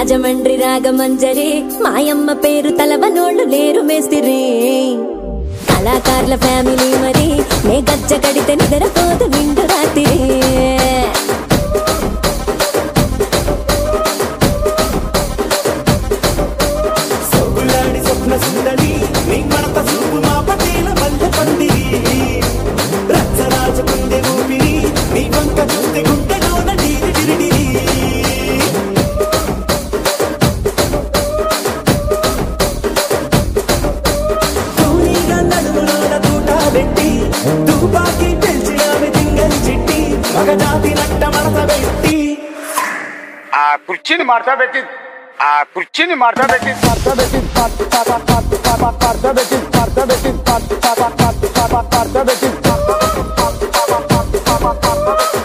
రాజమండ్రి రాగమంజరి మాయమ్మ పేరు తలవనోళ్ళు లేరు మేస్తిరి కళాకారుల ఫ్యామిలీ మరి నే గజ్జ కడితే నిద్రపోదు నిండు రాత్రి సొగ్గులాడి స్వప్న సుందరి నీ మడత చూపు మా పటేల మల్లె పందిరి రచ్చరాజ కుందె ఊపిరి నీ వంక చూస్తే గుండెలోన డీరి డిరిడిరి తూనీగా నడుములోన తూట పెట్టి తుపాకి పెంచినామె తింగని చిట్టి మగజాతి నట్ట మడత పెట్టి ఆ కుర్చీని మార్చబెట్టి ఆ కుర్చీని మార్చబెట్టి మార్చబెట్టి మార్చబెట్టి మార్చబెట్టి మార్చబెట్టి